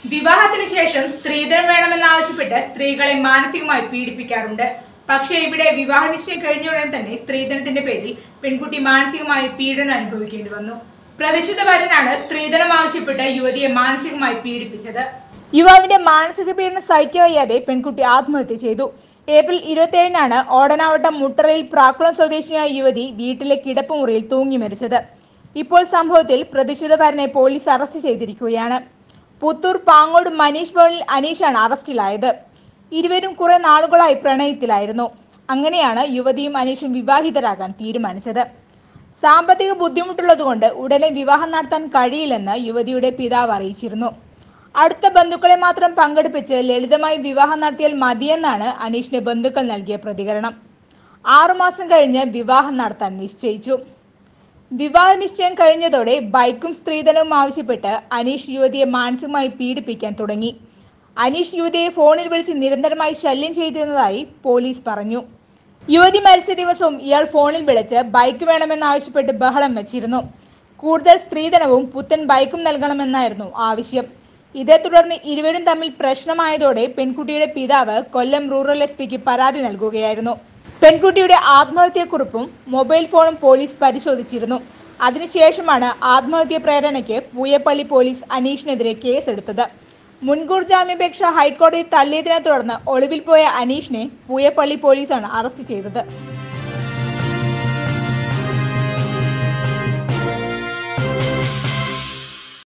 വിവാഹത്തിന് ശേഷം സ്ത്രീധനം വേണമെന്നാവശ്യപ്പെട്ട് സ്ത്രീകളെ മാനസികമായി പീഡിപ്പിക്കാറുണ്ട് പക്ഷേ ഇവിടെ വിവാഹ നിശ്ചയം കഴിഞ്ഞ ഉടൻ തന്നെ സ്ത്രീധനത്തിന്റെ പേരിൽ പെൺകുട്ടി മാനസികമായി പീഡനം അനുഭവിക്കേണ്ടി വന്നു പ്രതിശുദ്ധ വരനാണ് സ്ത്രീധനം ആവശ്യപ്പെട്ട് യുവതിയെ മാനസികമായി പീഡിപ്പിച്ചത് യുവാവിന്റെ മാനസിക പീഡനം സഹിക്കവയ്യാതെ പെൺകുട്ടി ആത്മഹത്യ ചെയ്തു ഏപ്രിൽ ഇരുപത്തിയേഴിനാണ് ഓടനാവട്ടം മുട്ടറയിൽ പ്രാക്കുളം സ്വദേശിയായ യുവതി വീട്ടിലെ കിടപ്പുമുറിയിൽ തൂങ്ങി മരിച്ചത് ഇപ്പോൾ സംഭവത്തിൽ പ്രതിഷേധക്കാരനെ പോലീസ് അറസ്റ്റ് ചെയ്തിരിക്കുകയാണ് പുത്തൂർ പാങ്ങോട് മനീഷ് ഭവനിൽ അനീഷാണ് അറസ്റ്റിലായത് ഇരുവരും കുറെ നാളുകളായി പ്രണയത്തിലായിരുന്നു അങ്ങനെയാണ് യുവതിയും അനീഷും വിവാഹിതരാകാൻ തീരുമാനിച്ചത് സാമ്പത്തിക ബുദ്ധിമുട്ടുള്ളതുകൊണ്ട് ഉടനെ വിവാഹം നടത്താൻ കഴിയില്ലെന്ന് യുവതിയുടെ പിതാവ് അറിയിച്ചിരുന്നു അടുത്ത ബന്ധുക്കളെ മാത്രം പങ്കെടുപ്പിച്ച് ലളിതമായി വിവാഹം നടത്തിയാൽ മതിയെന്നാണ് അനീഷിന്റെ ബന്ധുക്കൾ നൽകിയ പ്രതികരണം ആറുമാസം കഴിഞ്ഞ് വിവാഹം നടത്താൻ നിശ്ചയിച്ചു വിവാഹ നിശ്ചയം കഴിഞ്ഞതോടെ ബൈക്കും സ്ത്രീധനവും ആവശ്യപ്പെട്ട് അനീഷ് യുവതിയെ മാനസികമായി പീഡിപ്പിക്കാൻ തുടങ്ങി അനീഷ് യുവതിയെ ഫോണിൽ വിളിച്ച് നിരന്തരമായി ശല്യം ചെയ്തിരുന്നതായി പോലീസ് പറഞ്ഞു യുവതി മരിച്ച ദിവസവും ഇയാൾ ഫോണിൽ വിളിച്ച് ബൈക്ക് വേണമെന്നാവശ്യപ്പെട്ട് ബഹളം വെച്ചിരുന്നു കൂടുതൽ സ്ത്രീധനവും പുത്തൻ ബൈക്കും നൽകണമെന്നായിരുന്നു ആവശ്യം ഇതേ തുടർന്ന് ഇരുവരും തമ്മിൽ പ്രശ്നമായതോടെ പെൺകുട്ടിയുടെ പിതാവ് കൊല്ലം റൂറൽ എസ് പിക്ക് പരാതി നൽകുകയായിരുന്നു പെൺകുട്ടിയുടെ ആത്മഹത്യക്കുറിപ്പും മൊബൈൽ ഫോണും പോലീസ് പരിശോധിച്ചിരുന്നു അതിനുശേഷമാണ് ആത്മഹത്യ പ്രേരണയ്ക്ക് പൂയപ്പള്ളി പോലീസ് അനീഷിനെതിരെ കേസെടുത്തത് മുൻകൂർ ജാമ്യാപേക്ഷ ഹൈക്കോടതി തള്ളിയതിനെ തുടർന്ന് ഒളിവിൽ പോയ അനീഷിനെ പൂയപ്പള്ളി പോലീസാണ് അറസ്റ്റ് ചെയ്തത്